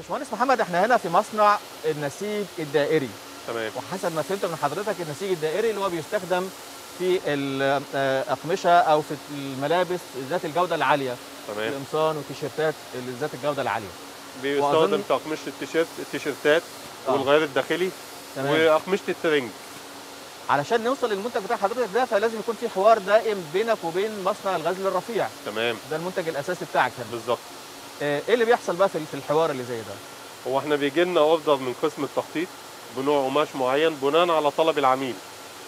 باشمهندس محمد احنا هنا في مصنع النسيج الدائري تمام وحسب ما فهمت من حضرتك النسيج الدائري اللي هو بيستخدم في الأقمشة أو في الملابس ذات الجودة العالية تمام القمصان والتيشيرتات اللي ذات الجودة العالية بيستخدم وأظن- في اقمشه التيشيرت التيشيرتات آه. والغير الداخلي تمام واقمشه الترنج علشان نوصل للمنتج بتاع حضرتك ده فلازم يكون في حوار دائم بينك وبين مصنع الغزل الرفيع تمام ده المنتج الأساسي بتاعك هنا بالظبط آه، ايه اللي بيحصل بقى في في الحوار اللي زي ده هو احنا بيجي لنا اوردر من قسم التخطيط بنوع قماش معين بناء على طلب العميل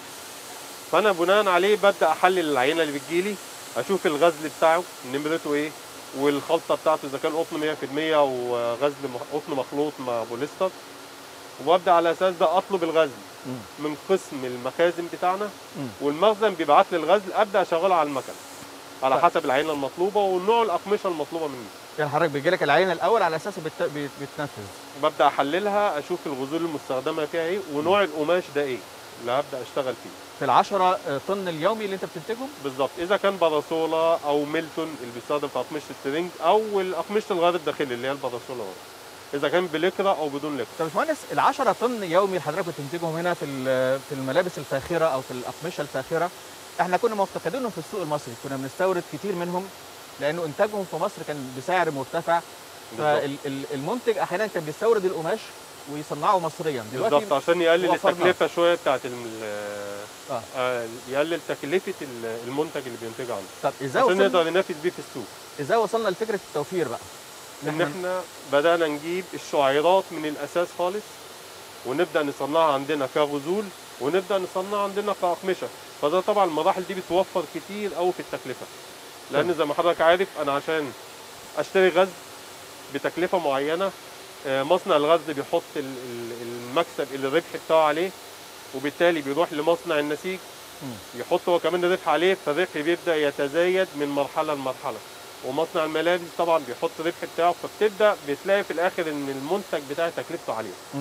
فانا بناء عليه ببدا احلل العينه اللي بتجيلي اشوف الغزل بتاعه نمرته ايه والخلطه بتاعته اذا كان قطن 100% او غزل مخ- قطن مخلوط مع بوليستر وابدا على اساس ده اطلب الغزل مم. من قسم المخازن بتاعنا مم. والمخزن بيبعت لي الغزل ابدا اشغله على المكن على طيب. حسب العينه المطلوبه ونوع الاقمشه المطلوبه مني يعني حضرتك بيجي لك العينه الاول على اساس بت... بت... بتنفذ ببدا احللها اشوف الغزول المستخدمه فيها ايه ونوع القماش ده ايه اللي هبدا اشتغل فيه في العشرة آه، طن اليومي اللي انت بتنتجهم بالظبط اذا كان باراسولا او ميلتون اللي بيستخدم في اقمشه الترنج او اقمشه الغير الداخلي اللي هي الباراسولا برضه. اذا كان بلكرة او بدون لكرة طب يا باشمهندس ال 10 طن يومي اللي حضرتك بتنتجهم هنا في ال- في الملابس الفاخره او في الاقمشه الفاخره احنا كنا مفتقدينهم في السوق المصري كنا بنستورد كتير منهم لانه انتاجهم في مصر كان بسعر مرتفع بالظبط فالمنتج احيانا كان بيستورد القماش ويصنعه مصريا بالظبط عشان يقلل وفرناه. التكلفه شويه بتاعت ال- آه. آه، يقلل تكلفه ال- المنتج اللي بينتجه عنده طب ازاي عشان وصلنا نقدر ننافس بيه في السوق ازاي وصلنا لفكره التوفير بقى ان احنا بدانا نجيب الشعيرات من الاساس خالص ونبدا نصنعها عندنا كغزول ونبدا نصنعها عندنا كاقمشه فده طبعا المراحل دي بتوفر كتير قوي في التكلفه لان زي ما حضرتك عارف انا عشان اشتري غزل بتكلفه معينه آه، مصنع الغزل بيحط ال- ال- المكسب اللي الربح بتاعه عليه وبالتالي بيروح لمصنع النسيج مم. يحط هو كمان الربح عليه فالربح بيبدا يتزايد من مرحله لمرحله ومصنع الملابس طبعا بيحط الربح بتاعه فبتبدا بتلاقي في الاخر ان المنتج بتاعي تكلفته عاليه مم.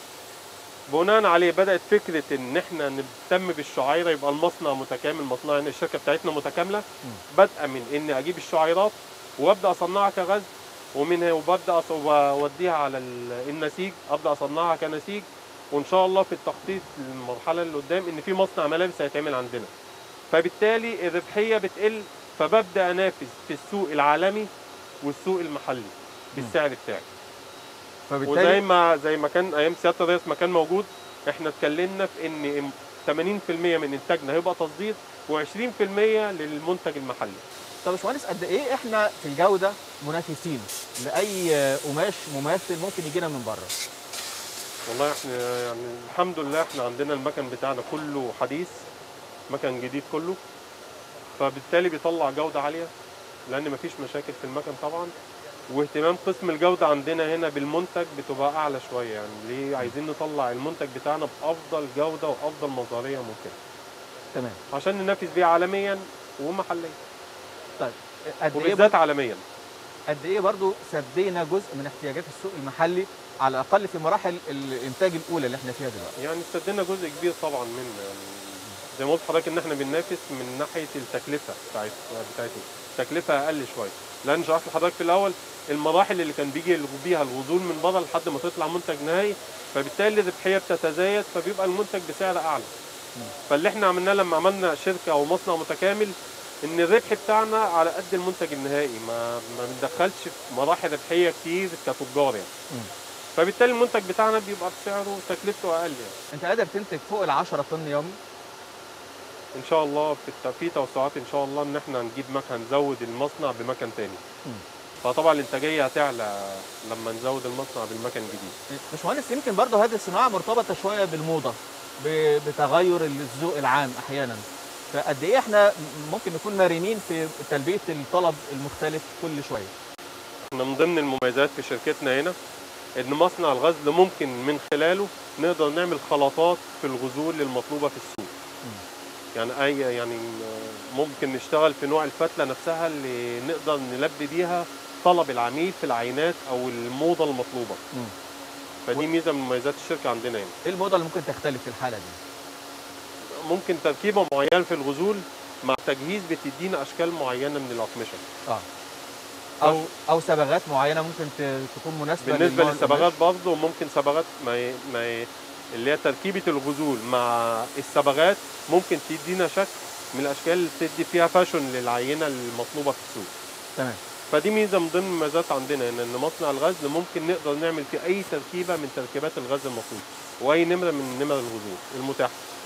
بناء عليه بدات فكره ان احنا نهتم بالشعيره يبقى المصنع متكامل مصنع الشركه بتاعتنا متكامله بادئه من اني اجيب الشعيرات وابدا اصنعها كغزل ومنها وببدا أص- واوديها على ال- النسيج ابدا اصنعها كنسيج وان شاء الله في التخطيط للمرحله اللي قدام ان في مصنع ملابس هيتعمل عندنا فبالتالي الربحيه بتقل فببدا انافس في السوق العالمي والسوق المحلي بالسعر بتاعي وزي فبالتالي ما زي ما كان ايام سياده الرئيس ما كان موجود احنا اتكلمنا في ان 80% من انتاجنا هيبقى تصدير و20% للمنتج المحلي طب يا باشمهندس قد ايه احنا في الجوده منافسين لاي آه، قماش مماثل ممكن يجينا من بره والله احنا يعني الحمد لله احنا عندنا المكن بتاعنا كله حديث مكن جديد كله فبالتالي بيطلع جودة عالية لأن مفيش مشاكل في المكن طبعا واهتمام قسم الجودة عندنا هنا بالمنتج بتبقى أعلى شوية يعني ليه عايزين نطلع المنتج بتاعنا بأفضل جودة وأفضل مظهرية ممكنة تمام عشان ننافس بيه عالميا ومحليا طيب قد ايه وبالذات عالميا قد ايه برضو سدينا جزء من احتياجات السوق المحلي على الاقل في مراحل الانتاج الاولى اللي احنا فيها دلوقتي يعني استدينا جزء كبير طبعا منه يعني زي ما قلت لحضرتك ان احنا بننافس من ناحيه التكلفه بتاعت بتاعتنا تكلفه اقل شويه لان شرحت لحضرتك في الاول المراحل اللي كان بيجي بيها الغزول من بره لحد ما تطلع منتج نهائي فبالتالي الربحيه بتتزايد فبيبقى المنتج بسعر اعلى فاللي احنا عملناه لما عملنا شركه او مصنع متكامل ان الربح بتاعنا على قد المنتج النهائي ما ما بندخلش في مراحل ربحيه كتير كتجار يعني مم. فبالتالي المنتج بتاعنا بيبقى بسعره تكلفته اقل يعني انت قادر تنتج فوق ال 10 طن يومي ان شاء الله في الت- في توسعات ان شاء الله ان احنا نجيب مكن نزود المصنع بمكن تاني مم. فطبعا الانتاجيه هتعلى لما نزود المصنع بالمكن الجديد باشمهندس يمكن برضه هذه الصناعه مرتبطه شويه بالموضه ب- بتغير الذوق العام احيانا فقد ايه احنا ممكن نكون مرنين في تلبيه الطلب المختلف كل شويه احنا من ضمن المميزات في شركتنا هنا ان مصنع الغزل ممكن من خلاله نقدر نعمل خلطات في الغزول المطلوبه في السوق يعني اي يعني ممكن نشتغل في نوع الفتله نفسها اللي نقدر نلبي بيها طلب العميل في العينات او الموضه المطلوبه مم. فدي ميزه من مميزات الشركه عندنا هنا ايه الموضه اللي ممكن تختلف في الحاله دي ممكن تركيبه معينه في الغزول مع تجهيز بتدينا اشكال معينه من الاقمشه اه او او صبغات معينه ممكن ت- تكون مناسبه بالنسبه للنوع للصبغات برضه ممكن صبغات ما ي... ما ي... اللي هي تركيبه الغزول مع الصبغات ممكن تدينا شكل من الاشكال اللي تدي فيها فاشون للعينه المطلوبه في السوق تمام فدي ميزه من ضمن المميزات عندنا ان إن مصنع الغزل ممكن نقدر نعمل فيه اي تركيبه من تركيبات الغزل المطلوب واي نمره من نمر الغزول المتاحه